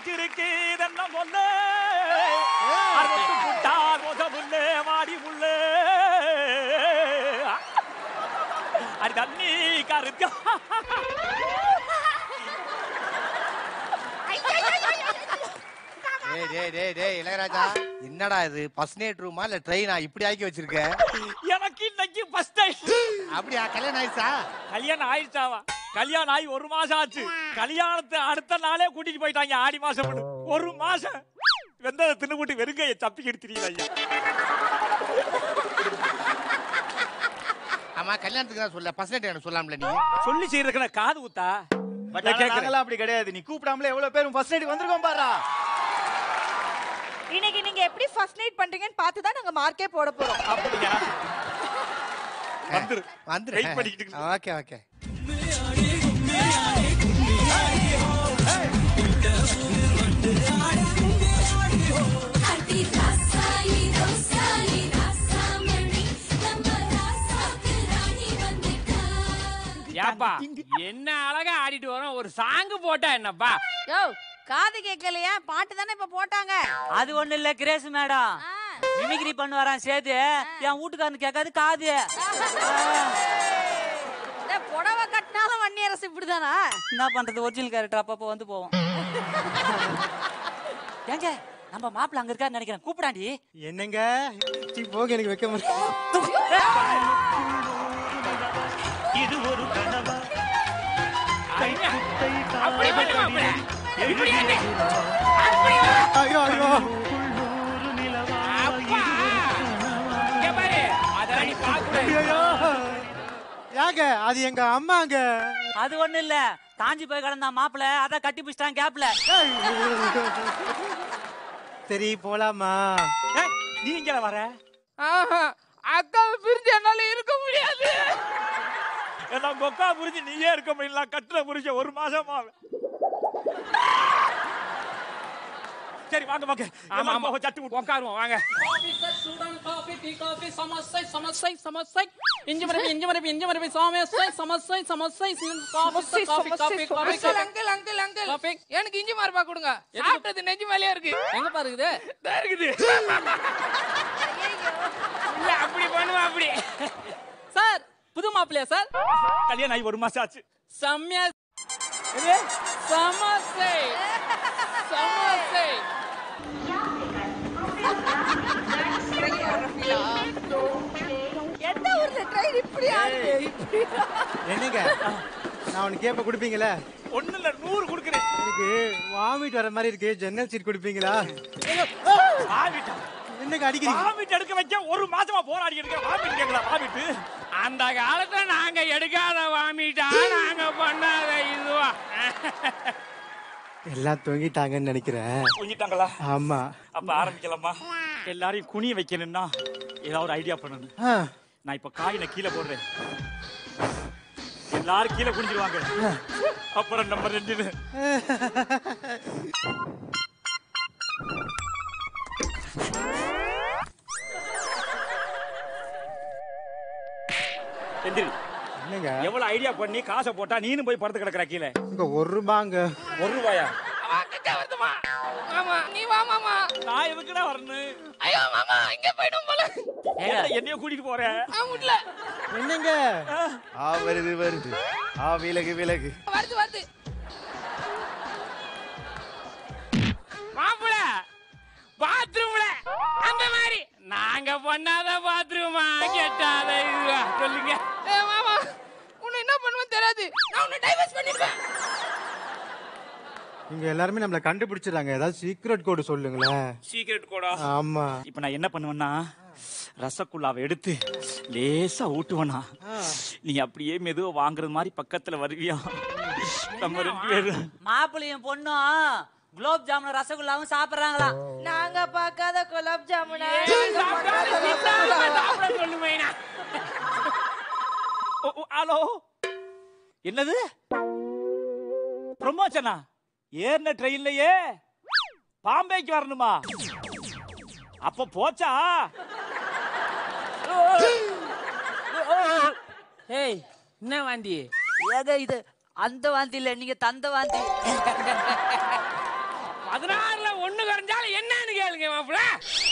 வச்சிருக்கு இதென்ன சொல்லு அறுத்து புட்டா கொச புல்லு மாடி புல்லு அடி தண்ணி கருத்து டேய் டேய் டேய் டேய் இளையராஜா என்னடா இது பஸ் நைட் ரூமா இல்ல ட்ரெயினா இப்படி ஆக்கி வச்சிருக்க எனக்கு இன்னைக்கு ஃபர்ஸ்ட் டைம் அப்படியா கல்யாணம் ஆயிடுச்சா கல்யாணம் ஆயிடுச்சாவா கல்யாணம் ஆகி ஒரு மாசம் ஆச்சு கல்யாணத்தை அடுத்த நாளே கூட்டிட்டு போயிட்டாங்க ஆடி மாசம் ஒரு மாசம் வெந்ததை தின்னுபுட்டு வெறுங்கையை தப்பி எடுத்துறீங்க ஐயா ஆமா கல்யாணத்துக்கு தான் சொல்ல பஸ் நைட் எனக்கு சொல்லாமல நீ சொல்லி செய்யறதுக்கு நான் காது ஊத்தா பட் நான் கேட்கிறேன். நாங்களாம் அப்படி கிடையாது நீ கூப்பிடாமலே எவ்வளவு பேரும் ஃபர்ஸ்ட் நைட் வந்திருக்கோம் பாரா இன்னைக்கு நீங்க எப்படி ஃபர்ஸ்ட் நைட் பண்றீங்கன்னு பார்த்து தான் நாங்க மார்க்கே போட போறோம் அப்படியா வந்துரு வந்துரு Wait பண்ணிக்கிட்டு இருக்கு. ஓகே ஓகே அடி ராசாயி ரோசாயி ராசாமணி நம்ம ராசாக்கு ராணி வந்துட்டா ஏப்பா என்ன அழகா ஆடிட்டு வரோம் ஒரு சாங்கு போட்டா என்னப்பா யோ காது கேட்கலையா பாட்டு தானே இப்ப போட்டாங்க அது ஒண்ணு இல்ல கிரேஸ் மேடம் ஆ. மிமிக்ரி பண்ணு வரான் சேது என் வீட்டுக்காரனு கேட்காது காது இந்த புடவை கட்டினாலும் வன்னி அரசு இப்படிதானா என்ன பண்றது ஒரிஜினல் கேரக்டர் அப்பப்போ வந்து போவோம் ஏங்க நம்ம மாப்பிள்ள அங்க இருக்காருன்னு நினைக்கிறேன் கூப்பிடாண்டி என்னங்க சீ, போங்க எனக்கு வைக்க முடியும் இது ஒரு கனவா அப்படி பண்ணு மாப்பிள. இப்படி பண்ணு. ஐயோ ஐயோ அப்பா. இங்க பாரு அதெல்லாம் நீ பார்க்க கூடாது. ஐயோ யாங்க அது எங்க அம்மாங்க அது ஒண்ணு இல்ல காஞ்சி போய் கிடந்தான் மாப்பிள்ள அதான் கட்டி பிடிச்சிட்டான் கேப்ல சரி போலாமா ஏய், நீ இங்க வர அக்காவை பிரிஞ்சு என்னால இருக்க முடியாது ஏன்னா கொக்கா புரிஞ்சு நீயே இருக்க முடியல கட்டுற புரிஞ்ச ஒரு மாசமா சரி வாங்க வாங்க ஆமா எல்லாம் ஆமா போக சட்டு விட்டு உட்காருவோம் வாங்க காஃபி டீ காஃபி சமோசை சமோசை சமோசை இஞ்சி மரபி இஞ்சி மரபி இஞ்சி மரபி சமோசை சமோசை சமோசை coffee coffee coffee coffee uncle uncle uncle uncle coffee எனக்கு இஞ்சி மரப்பா கொடுங்க சாப்பிட்டது நெஞ்சு மேலேயே இருக்கு எங்க பாருக்குது இதா இருக்குது இல்ல அப்படி பண்ணுவா அப்படி சார் புது மாப்பிள்ளையா சார் கல்யாணம் ஆகி ஒரு மாசம் ஆச்சு செம்மையா சமோசை சமோசை எந்த ஊர்ல ட்ரெயின் இப்படி ஆடுது இப்படி என்னங்க நான் உனக்கு கேப்ப குடுப்பீங்களா ஒண்ணு இல்ல நூறு கொடுக்குறேன் எனக்கு வாமிட் வர மாதிரி இருக்கு ஜன்னல் சீட் குடுப்பீங்களா வாமிட்டா என்னங்க அடிக்கிறீங்க வாமிட் எடுக்க வைக்க ஒரு மாசமா போராடி எடுக்க வாமிட் கேட்கலாம் வாமிட்டு அந்த காலத்துல நாங்க எடுக்காத வாமிட்டா நாங்க பண்ணாத இதுவா எல்லாம் தொங்கிட்டாங்கன்னு நினைக்கிறேன் குஞ்சிட்டாங்களா ஆமா அப்ப ஆரம்பிக்கலாமா எல்லாரையும் குனிய வைக்கணும்னா ஏதாவது ஒரு ஐடியா பண்ணணும் ஆ, நான் இப்ப காயினை கீழே போடுறேன் எல்லாரும் கீழே குனிஞ்சிருவாங்க அப்புறம் நம்ம ரெண்டு பேரும். எந்திரி என்னங்க எவ்வளவு ஐடியா பண்ணி காசை போட்டா நீனும் போய் படுத்து கிடக்குற கீழே இங்க ஒரு ரூபாங்க ஒரு ரூபாயா அக்கா வருதுமா மாமா நீ வா மாமா நான் எதுக்குடா வரணும் ஐயோ மாமா இங்க போயிடும் போல ஏன்டா என்னைய கூட்டிட்டு போறேன் ஆ முடியல என்னங்க ஆ வருது வருது ஆ விலகு விலகு வருது வருது மாப்பிள பாத்ரூம்ல அந்த மாதிரி நாங்க பண்ணாத பாத்ரூமா கெட்டாத இதுவா சொல்லுங்க ஏ மாமா உன்னை என்ன பண்ணுவேன்னு தெரியாது நான் உன்னை டைவர்ஸ் பண்ணிடுவேன் இங்க எல்லாருமே நம்மள கண்டுபிடிச்சிடுறாங்க ஏதாவது சீக்ரெட் கோடு சொல்லுங்களேன் சீக்கிரட் கோடா ஆமா இப்ப நான் என்ன பண்ணுவேன்னா ரசகுல்லாவை எடுத்து லேசா ஊட்டுவேனா நீ அப்படியே மெதுவா வாங்குறது மாதிரி பக்கத்துல வருவியா நம்ம ரெண்டு பேரும் மாப்பிள்ளையும் பொண்ணும் குலோப் ஜாமுன் ரசகுல்லாவும் சாப்பிடுறாங்களாம் நாங்க பார்க்காத குலாப் ஜாமுனா சொல்லுவேனா ஓ, ஓ, ஹலோ என்னது ப்ரொமோஷனா ஏறின ட்ரெயின்லயே பாம்பேக்கு வரணுமா அப்ப போச்சா ஏய் என்ன வாந்தி ஏங்க இது அந்த வாந்தி இல்ல நீங்க தந்த வாந்தி அது மாப்பிள